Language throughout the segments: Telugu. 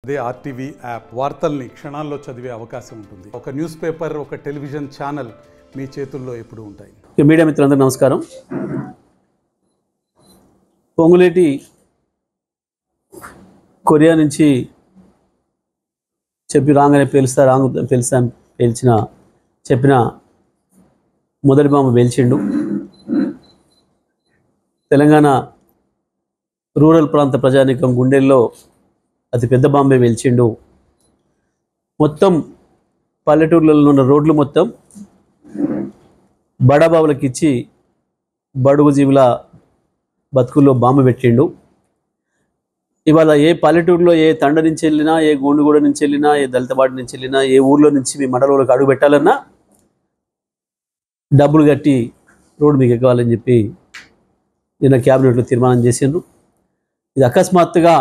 అదే ఆర్టీవీ యాప్ వార్తల్ని క్షణాల్లో చదివే అవకాశం ఉంటుంది ఒక న్యూస్ పేపర్ ఒక టెలివిజన్ ఛానల్ మీ చేతుల్లో ఎప్పుడూ ఉంటాయి ఇక మీడియా మిత్రులందరూ నమస్కారం పొంగులేటి కొరియా నుంచి చెప్పి రాగానే పేలుస్తా రాంగ్ పేలుస్తా అని పేల్చిన చెప్పిన మొదటి బాంబు పేల్చిండు తెలంగాణ రూరల్ ప్రాంత ప్రజానీకం గుండెల్లో అతి పెద్ద బాంబే పేల్చిండు మొత్తం పల్లెటూర్లలో ఉన్న రోడ్లు మొత్తం బడాబాబులకు ఇచ్చి బడుగు జీవుల బతుకుల్లో బాంబు పెట్టిండు ఇవాళ ఏ పల్లెటూరులో ఏ తండ నుంచి వెళ్ళినా ఏ గోండుగూడ నుంచి వెళ్ళినా ఏ దళితబాటు నుంచి వెళ్ళినా ఏ ఊర్లో నుంచి మీ మండలంలోకి అడుగు పెట్టాలన్నా డబ్బులు కట్టి రోడ్డు మీకు ఎక్కాలని చెప్పి నిన్న క్యాబినెట్లో తీర్మానం చేసిండ్రు ఇది అకస్మాత్తుగా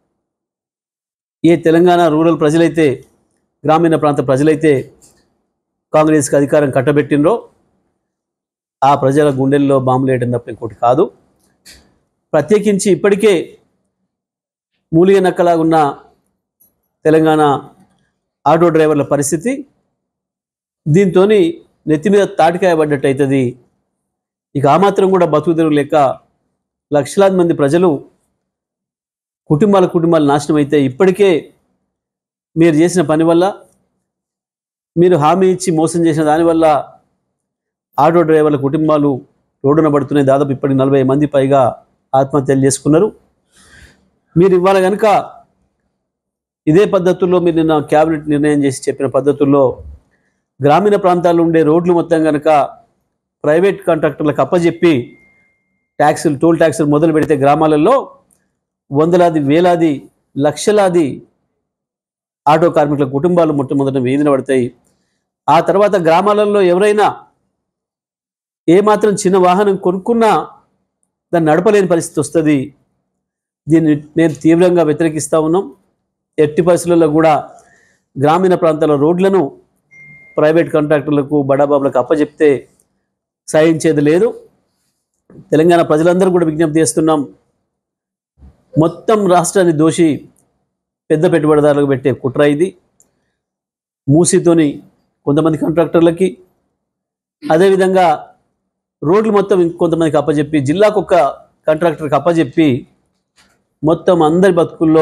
ఏ తెలంగాణ రూరల్ ప్రజలైతే గ్రామీణ ప్రాంత ప్రజలైతే కాంగ్రెస్కి అధికారం కట్టబెట్టినరో ఆ ప్రజల గుండెల్లో బాంబులు వేయడం తప్ప ఇంకోటి కాదు ప్రత్యేకించి ఇప్పటికే మూలిగ నక్కలాగున్న తెలంగాణ ఆటో డ్రైవర్ల పరిస్థితి దీంతో నెత్తి మీద తాటికాయ పడ్డట్టు అవుతుంది ఇక ఆ మాత్రం కూడా బతుకుదెరువు లేక లక్షలాది మంది ప్రజలు కుటుంబాల కుటుంబాలు నాశనం అయితే ఇప్పటికే మీరు చేసిన పని వల్ల మీరు హామీ ఇచ్చి మోసం చేసిన దానివల్ల ఆటో డ్రైవర్ల కుటుంబాలు రోడ్డున పడుతున్నాయి దాదాపు ఇప్పటికి నలభై మంది పైగా ఆత్మహత్యలు చేసుకున్నారు మీరు ఇవాళ కనుక ఇదే పద్ధతుల్లో మీరు నిన్న క్యాబినెట్ నిర్ణయం చేసి చెప్పిన పద్ధతుల్లో గ్రామీణ ప్రాంతాల్లో ఉండే రోడ్లు మొత్తం కనుక ప్రైవేట్ కాంట్రాక్టర్లకు అప్పజెప్పి ట్యాక్సులు టోల్ ట్యాక్సులు మొదలు పెడితే గ్రామాలలో వందలాది వేలాది లక్షలాది ఆటో కార్మికుల కుటుంబాలు మొట్టమొదట వీధిన పడతాయి ఆ తర్వాత గ్రామాలలో ఎవరైనా ఏమాత్రం చిన్న వాహనం కొనుక్కున్నా దాన్ని నడపలేని పరిస్థితి వస్తుంది దీన్ని మేము తీవ్రంగా వ్యతిరేకిస్తూ ఉన్నాం ఎట్టి పరిస్థితుల్లో కూడా గ్రామీణ ప్రాంతాల రోడ్లను ప్రైవేట్ కాంట్రాక్టర్లకు బడాబాబులకు అప్పచెప్తే సాయించేది లేదు తెలంగాణ ప్రజలందరూ కూడా విజ్ఞప్తి చేస్తున్నాం మొత్తం రాష్ట్రాన్ని దోషి పెద్ద పెట్టుబడిదారులకు పెట్టే కుట్ర ఇది మూసితోని కొంతమంది కాంట్రాక్టర్లకి అదేవిధంగా రోడ్లు మొత్తం ఇంకొంతమందికి అప్పచెప్పి జిల్లాకు ఒక కాంట్రాక్టర్కి అప్పచెప్పి మొత్తం అందరి బతుకుల్లో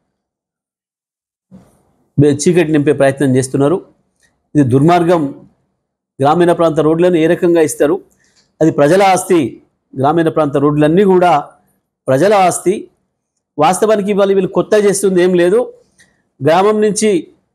బె- చీకటి నింపే ప్రయత్నం చేస్తున్నారు ఇది దుర్మార్గం గ్రామీణ ప్రాంత రోడ్లను ఏ రకంగా ఇస్తారు అది ప్రజల ఆస్తి గ్రామీణ ప్రాంత రోడ్లన్నీ కూడా ప్రజల ఆస్తి వాస్తవానికి ఇవాళ వీళ్ళు కొత్త చేస్తుంది ఏం లేదు గ్రామం నుంచి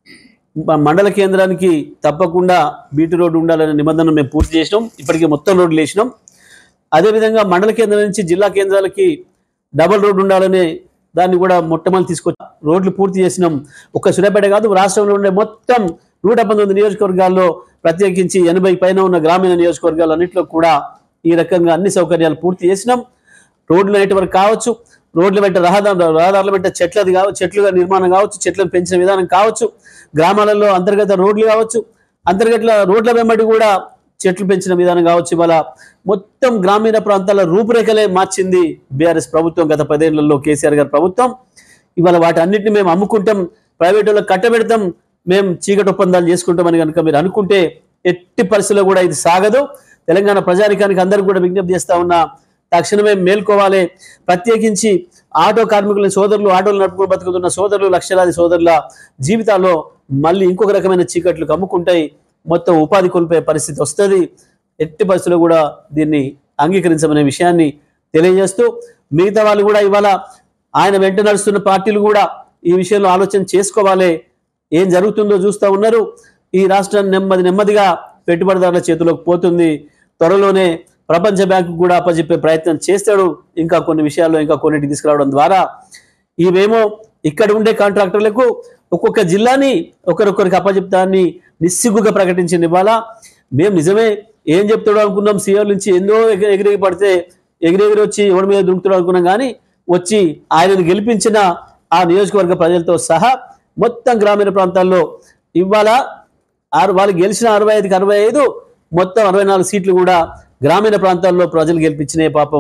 మ- మండల కేంద్రానికి తప్పకుండా బీటీ రోడ్డు ఉండాలనే నిబంధన మేము పూర్తి చేసినాం ఇప్పటికే మొత్తం రోడ్లు వేసినాం అదేవిధంగా మండల కేంద్రం నుంచి జిల్లా కేంద్రాలకి డబల్ రోడ్డు ఉండాలనే దాన్ని కూడా మొట్టమొదటి తీసుకొచ్చి రోడ్లు పూర్తి చేసినాం ఒక్క సూర్యాపేట కాదు రాష్ట్రంలో ఉండే మొత్తం నూట పంతొమ్మిది నియోజకవర్గాల్లో ప్రత్యేకించి ఎనభై పైన ఉన్న గ్రామీణ నియోజకవర్గాలు అన్నింటిలో కూడా ఈ రకంగా అన్ని సౌకర్యాలు పూర్తి చేసినాం రోడ్లు నెట్వర్క్ కావచ్చు రోడ్ల వెంట రహదారు రహదారుల వెంట చెట్లది కావచ్చు చెట్లుగా నిర్మాణం కావచ్చు చెట్లను పెంచిన విధానం కావచ్చు గ్రామాలలో అంతర్గత రోడ్లు కావచ్చు అంతర్గత రోడ్ల వెంబడి కూడా చెట్లు పెంచిన విధానం కావచ్చు ఇవాళ మొత్తం గ్రామీణ ప్రాంతాల రూపురేఖలే మార్చింది బీఆర్ఎస్ ప్రభుత్వం గత పదేళ్లలో కేసీఆర్ గారి ప్రభుత్వం ఇవాళ వాటి అన్నింటిని మేము అమ్ముకుంటాం ప్రైవేట్ వాళ్ళకి కట్టబెడతాం మేము చీకటి ఒప్పందాలు చేసుకుంటామని కనుక మీరు అనుకుంటే ఎట్టి పరిస్థితుల్లో కూడా ఇది సాగదు తెలంగాణ ప్రజానికానికి అందరికీ కూడా విజ్ఞప్తి చేస్తా ఉన్నా తక్షణమే మేల్కోవాలి ప్రత్యేకించి ఆటో కార్మికుల సోదరులు ఆటోలు నడుపుకుని బతుకుతున్న సోదరులు లక్షలాది సోదరుల జీవితాల్లో మళ్ళీ ఇంకొక రకమైన చీకట్లు కమ్ముకుంటాయి మొత్తం ఉపాధి కోల్పోయే పరిస్థితి వస్తుంది ఎట్టి పరిస్థితుల్లో కూడా దీన్ని అంగీకరించమనే విషయాన్ని తెలియజేస్తూ మిగతా వాళ్ళు కూడా ఇవాళ ఆయన వెంట నడుస్తున్న పార్టీలు కూడా ఈ విషయంలో ఆలోచన చేసుకోవాలి ఏం జరుగుతుందో చూస్తూ ఉన్నారు ఈ రాష్ట్రం నెమ్మది నెమ్మదిగా పెట్టుబడిదారుల చేతిలోకి పోతుంది త్వరలోనే ప్రపంచ బ్యాంకు కూడా అప్పచెప్పే ప్రయత్నం చేస్తాడు ఇంకా కొన్ని విషయాల్లో ఇంకా కొన్నిటి తీసుకురావడం ద్వారా ఇవేమో ఇక్కడ ఉండే కాంట్రాక్టర్లకు ఒక్కొక్క జిల్లాని ఒకరొకరికి అప్పచెప్తాన్ని నిస్సిగ్గుగా ప్రకటించింది ఇవాళ మేము నిజమే ఏం చెప్తాడో అనుకున్నాం సీఎం నుంచి ఎన్నో ఎగిరి ఎగిరి పడితే ఎగిరెగిరి వచ్చి ఎవరి మీద దుంకుతాడు అనుకున్నాం కానీ వచ్చి ఆయనను గెలిపించిన ఆ నియోజకవర్గ ప్రజలతో సహా మొత్తం గ్రామీణ ప్రాంతాల్లో ఇవాళ ఆరు వాళ్ళు గెలిచిన అరవై ఐదుకి అరవై ఐదు మొత్తం అరవై నాలుగు సీట్లు కూడా గ్రామీణ ప్రాంతాల్లో ప్రజలు గెలిపించినాయి పాపం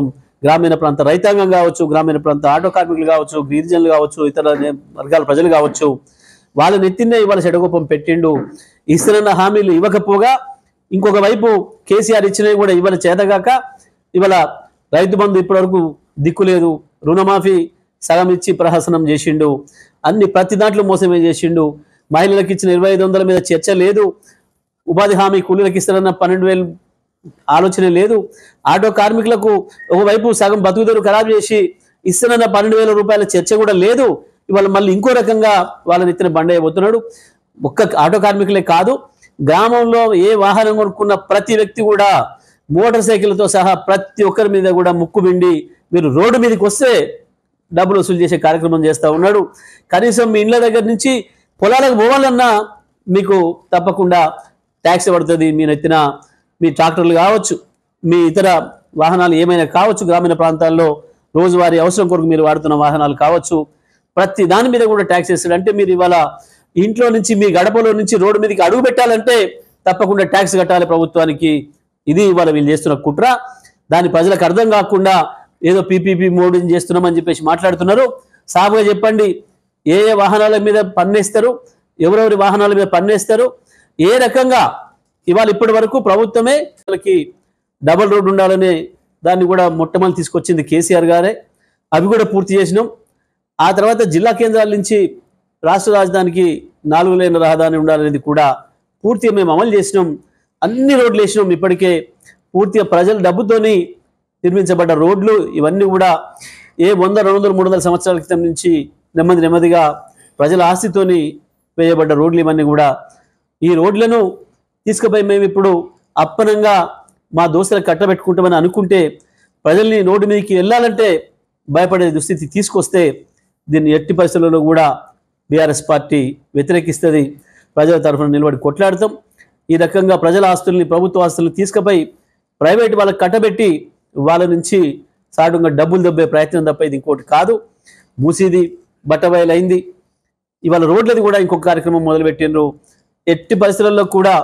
గ్రామీణ ప్రాంత రైతాంగం కావచ్చు గ్రామీణ ప్రాంత ఆటో కార్మికులు కావచ్చు గిరిజనులు కావచ్చు ఇతర నే- వర్గాల ప్రజలు కావచ్చు వాళ్ళ నెత్తినే ఇవాళ చెడగొప్పం పెట్టిండు ఇస్తున్న హామీలు ఇవ్వకపోగా ఇంకొక వైపు కేసీఆర్ ఇచ్చినవి కూడా ఇవాళ చేతగాక ఇవాళ రైతు బంధు ఇప్పటివరకు దిక్కు లేదు రుణమాఫీ సగం ఇచ్చి ప్రహసనం చేసిండు అన్ని ప్రతి దాంట్లో మోసమే చేసిండు మహిళలకు ఇచ్చిన ఇరవై ఐదు వందల మీద చర్చ లేదు ఉపాధి హామీ కూలీలకు ఇస్తారన్న పన్నెండు వేలు ఆలోచన లేదు ఆటో కార్మికులకు ఒకవైపు సగం బతుకుదరు ఖరాబ్ చేసి ఇస్తున్న పన్నెండు వేల రూపాయల చర్చ కూడా లేదు ఇవాళ మళ్ళీ ఇంకో రకంగా వాళ్ళని ఎత్తిన బండయ్యబోతున్నాడు ఒక్క ఆటో కార్మికులే కాదు గ్రామంలో ఏ వాహనం కొనుక్కున్న ప్రతి వ్యక్తి కూడా మోటార్ సైకిల్తో సహా ప్రతి ఒక్కరి మీద కూడా ముక్కు పిండి మీరు రోడ్డు మీదకి వస్తే డబ్బులు వసూలు చేసే కార్యక్రమం చేస్తూ ఉన్నాడు కనీసం మీ ఇండ్ల దగ్గర నుంచి పొలాలకు పోవాలన్నా మీకు తప్పకుండా ట్యాక్స్ పడుతుంది మీ నెత్తిన మీ ట్రాక్టర్లు కావచ్చు మీ ఇతర వాహనాలు ఏమైనా కావచ్చు గ్రామీణ ప్రాంతాల్లో రోజువారీ అవసరం కొరకు మీరు వాడుతున్న వాహనాలు కావచ్చు ప్రతి దాని మీద కూడా ట్యాక్స్ వేస్తాడు అంటే మీరు ఇవాళ ఇంట్లో నుంచి మీ గడపలో నుంచి రోడ్డు మీదకి అడుగు పెట్టాలంటే తప్పకుండా ట్యాక్స్ కట్టాలి ప్రభుత్వానికి ఇది ఇవాళ వీళ్ళు చేస్తున్న కుట్ర దాని ప్రజలకు అర్థం కాకుండా ఏదో పీపీపీ మోడీని చేస్తున్నామని చెప్పేసి మాట్లాడుతున్నారు సాగుగా చెప్పండి ఏ ఏ వాహనాల మీద పన్నేస్తారు ఎవరెవరి వాహనాల మీద పన్నేస్తారు ఏ రకంగా ఇవాళ ఇప్పటి వరకు ప్రభుత్వమే వాళ్ళకి డబుల్ రోడ్ ఉండాలనే దాన్ని కూడా మొట్టమొదటి తీసుకొచ్చింది కేసీఆర్ గారే అవి కూడా పూర్తి చేసినాం ఆ తర్వాత జిల్లా కేంద్రాల నుంచి రాష్ట్ర రాజధానికి నాలుగు లేన రహదారి ఉండాలనేది కూడా పూర్తిగా మేము అమలు చేసినాం అన్ని రోడ్లు వేసినాం ఇప్పటికే పూర్తిగా ప్రజల డబ్బుతోని నిర్మించబడ్డ రోడ్లు ఇవన్నీ కూడా ఏ వంద రెండు వందల మూడు వందల సంవత్సరాల క్రితం నుంచి నెమ్మది నెమ్మదిగా ప్రజల ఆస్తితోని వేయబడ్డ రోడ్లు ఇవన్నీ కూడా ఈ రోడ్లను తీసుకుపోయి మేము ఇప్పుడు అప్పనంగా మా దోస్తులకు కట్టబెట్టుకుంటామని అనుకుంటే ప్రజల్ని రోడ్డు మీదకి వెళ్ళాలంటే భయపడే దుస్థితి తీసుకొస్తే దీన్ని ఎట్టి పరిస్థితుల్లో కూడా బీఆర్ఎస్ పార్టీ వ్యతిరేకిస్తుంది ప్రజల తరఫున నిలబడి కొట్లాడతాం ఈ రకంగా ప్రజల ఆస్తుల్ని ప్రభుత్వ ఆస్తుల్ని తీసుకుపోయి ప్రైవేట్ వాళ్ళకి కట్టబెట్టి వాళ్ళ నుంచి సాటుగా డబ్బులు దబ్బే ప్రయత్నం తప్ప ఇది ఇంకోటి కాదు మూసీది బట్టబయలు అయింది ఇవాళ రోడ్లది కూడా ఇంకొక కార్యక్రమం మొదలుపెట్టిండ్రు ఎట్టి పరిస్థితుల్లో కూడా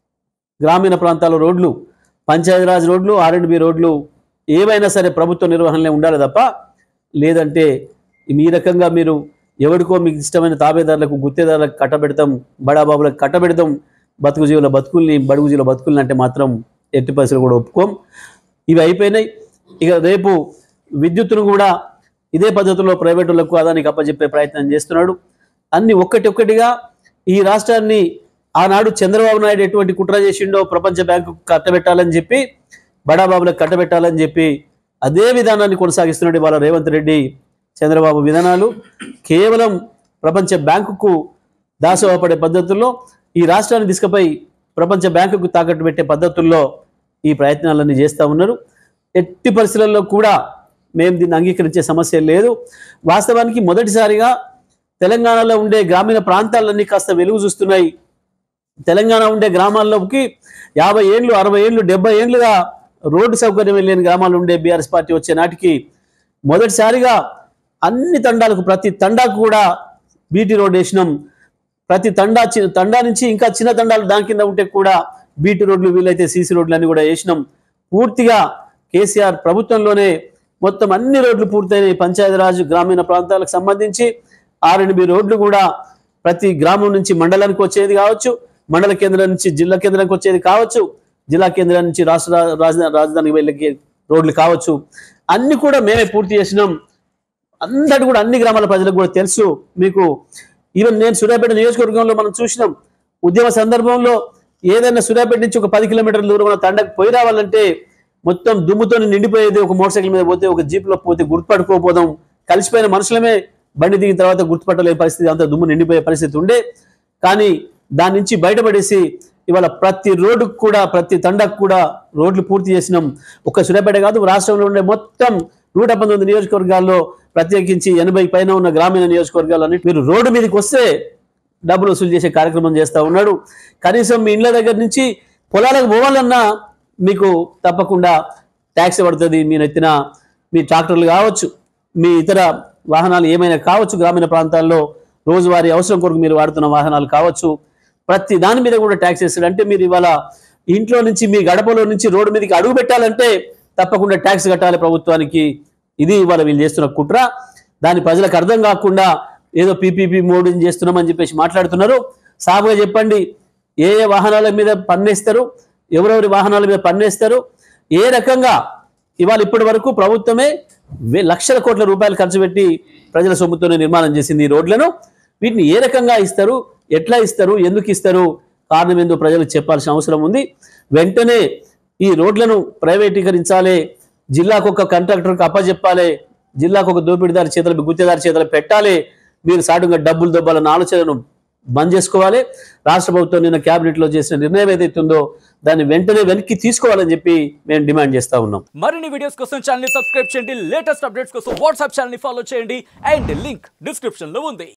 గ్రామీణ ప్రాంతాల రోడ్లు పంచాయతీరాజ్ రోడ్లు ఆర్ఎండ్బి రోడ్లు ఏవైనా సరే ప్రభుత్వ నిర్వహణలో ఉండాలి తప్ప లేదంటే ఈ రకంగా మీరు ఎవరికో మీకు ఇష్టమైన తాబేదారులకు గుత్తేదారులకు కట్టబెడతాం బడాబాబులకు కట్టబెడతాం బతుకు జీవుల బతుకుల్ని బడుగు జీవుల బతుకుల్ని అంటే మాత్రం ఎట్టి పరిస్థితులు కూడా ఒప్పుకోం ఇవి అయిపోయినాయి ఇక రేపు విద్యుత్తును కూడా ఇదే పద్ధతిలో ప్రైవేటులకు అదానికి అప్పచెప్పే ప్రయత్నం చేస్తున్నాడు అన్ని ఒక్కటి ఒక్కటిగా ఈ రాష్ట్రాన్ని ఆనాడు చంద్రబాబు నాయుడు ఎటువంటి కుట్ర చేసిండో ప్రపంచ బ్యాంకు కట్టబెట్టాలని చెప్పి బడాబాబులకు కట్టబెట్టాలని చెప్పి అదే విధానాన్ని కొనసాగిస్తున్నాడు ఇవాళ రేవంత్ రెడ్డి చంద్రబాబు విధానాలు కేవలం ప్రపంచ బ్యాంకుకు దాసోహపడే పద్ధతుల్లో ఈ రాష్ట్రాన్ని తీసుకుపోయి ప్రపంచ బ్యాంకుకు తాకట్టు పెట్టే పద్ధతుల్లో ఈ ప్రయత్నాలన్నీ చేస్తూ ఉన్నారు ఎట్టి పరిస్థితుల్లో కూడా మేము దీన్ని అంగీకరించే సమస్య లేదు వాస్తవానికి మొదటిసారిగా తెలంగాణలో ఉండే గ్రామీణ ప్రాంతాలన్నీ కాస్త వెలుగు చూస్తున్నాయి తెలంగాణ ఉండే గ్రామాల్లోకి యాభై ఏళ్ళు అరవై ఏళ్ళు డెబ్బై ఏళ్ళుగా రోడ్డు సౌకర్యం లేని గ్రామాలు ఉండే బీఆర్ఎస్ పార్టీ వచ్చే నాటికి మొదటిసారిగా అన్ని తండాలకు ప్రతి తండాకు కూడా బీటీ రోడ్ వేసినాం ప్రతి తండా చి- తండా నుంచి ఇంకా చిన్న తండాలు దాని కింద ఉంటే కూడా బీటీ రోడ్లు వీలైతే సీసీ రోడ్లు అన్ని కూడా వేసినాం పూర్తిగా కేసీఆర్ ప్రభుత్వంలోనే మొత్తం అన్ని రోడ్లు పూర్తయినాయి పంచాయతీరాజ్ గ్రామీణ ప్రాంతాలకు సంబంధించి ఆర్ఎండ్బి రోడ్లు కూడా ప్రతి గ్రామం నుంచి మండలానికి వచ్చేది కావచ్చు మండల కేంద్రం నుంచి జిల్లా కేంద్రానికి వచ్చేది కావచ్చు జిల్లా కేంద్రం నుంచి రాష్ట్ర రా- రాజధాని రాజధానికి వెళ్ళే రోడ్లు కావచ్చు అన్ని కూడా మేమే పూర్తి చేసినాం అందరు కూడా అన్ని గ్రామాల ప్రజలకు కూడా తెలుసు మీకు ఈవెన్ నేను సూర్యాపేట నియోజకవర్గంలో మనం చూసినాం ఉద్యమ సందర్భంలో ఏదైనా సూర్యాపేట నుంచి ఒక పది కిలోమీటర్ల దూరం ఉన్న తండకు పోయి రావాలంటే మొత్తం దుమ్ముతో నిండిపోయేది ఒక మోటార్ సైకిల్ మీద పోతే ఒక జీప్లో పోతే గుర్తుపట్టుకోపోదాం కలిసిపోయిన మనుషులమే బండి దిగిన తర్వాత గుర్తుపట్టలేని పరిస్థితి అంత దుమ్ము నిండిపోయే పరిస్థితి ఉండే కానీ దాని నుంచి బయటపడేసి ఇవాళ ప్రతి రోడ్డుకు కూడా ప్రతి తండకు కూడా రోడ్లు పూర్తి చేసినాం ఒక్క సూర్యాపేట కాదు రాష్ట్రంలో ఉండే మొత్తం నూట పంతొమ్మిది నియోజకవర్గాల్లో ప్రత్యేకించి ఎనభై పైన ఉన్న గ్రామీణ నియోజకవర్గాలన్నిటి మీరు రోడ్డు మీదకి వస్తే డబ్బులు వసూలు చేసే కార్యక్రమం చేస్తూ ఉన్నాడు కనీసం మీ ఇండ్ల దగ్గర నుంచి పొలాలకు పోవాలన్నా మీకు తప్పకుండా ట్యాక్స్ పడుతుంది మీ నెత్తిన మీ ట్రాక్టర్లు కావచ్చు మీ ఇతర వాహనాలు ఏమైనా కావచ్చు గ్రామీణ ప్రాంతాల్లో రోజువారీ అవసరం కొరకు మీరు వాడుతున్న వాహనాలు కావచ్చు ప్రతి దాని మీద కూడా ట్యాక్స్ వేస్తాడు అంటే మీరు ఇవాళ ఇంట్లో నుంచి మీ గడపలో నుంచి రోడ్డు మీదకి అడుగు పెట్టాలంటే తప్పకుండా ట్యాక్స్ కట్టాలి ప్రభుత్వానికి ఇది ఇవాళ వీళ్ళు చేస్తున్న కుట్ర దాని ప్రజలకు అర్థం కాకుండా ఏదో పీపీపీ మోడీని చేస్తున్నామని చెప్పేసి మాట్లాడుతున్నారు సాగుగా చెప్పండి ఏ ఏ వాహనాల మీద పన్నేస్తారు ఎవరెవరి వాహనాల మీద పన్నేస్తారు ఏ రకంగా ఇవాళ ఇప్పటి వరకు ప్రభుత్వమే వే- లక్షల కోట్ల రూపాయలు ఖర్చు పెట్టి ప్రజల సొమ్ముతోనే నిర్మాణం చేసింది ఈ రోడ్లను వీటిని ఏ రకంగా ఇస్తారు ఎట్లా ఇస్తారు ఎందుకు ఇస్తారు కారణం ఏందో ప్రజలకు చెప్పాల్సిన అవసరం ఉంది వెంటనే ఈ రోడ్లను ప్రైవేటీకరించాలి జిల్లాకు ఒక కాంట్రాక్టర్కి అప్పచెప్పాలి జిల్లాకు ఒక దోపిడీదారి చేతులు గుత్తేదారి చేతులు పెట్టాలి మీరు సాటుగా డబ్బులు దొబ్బాలన్న ఆలోచనను బంద్ చేసుకోవాలి రాష్ట్ర ప్రభుత్వం నిన్న క్యాబినెట్లో చేసిన నిర్ణయం ఏదైతే ఉందో దాన్ని వెంటనే వెనక్కి తీసుకోవాలని చెప్పి మేము డిమాండ్ చేస్తా ఉన్నాం మరిన్ని వీడియోస్ కోసం ఛానల్ ని సబ్స్క్రైబ్ చేయండి లేటెస్ట్ అప్డేట్స్ కోసం వాట్సాప్ ఛానల్ ని ఫాలో చేయండి అండ్ లింక్ డిస్క్రిప్షన్ లో ఉంది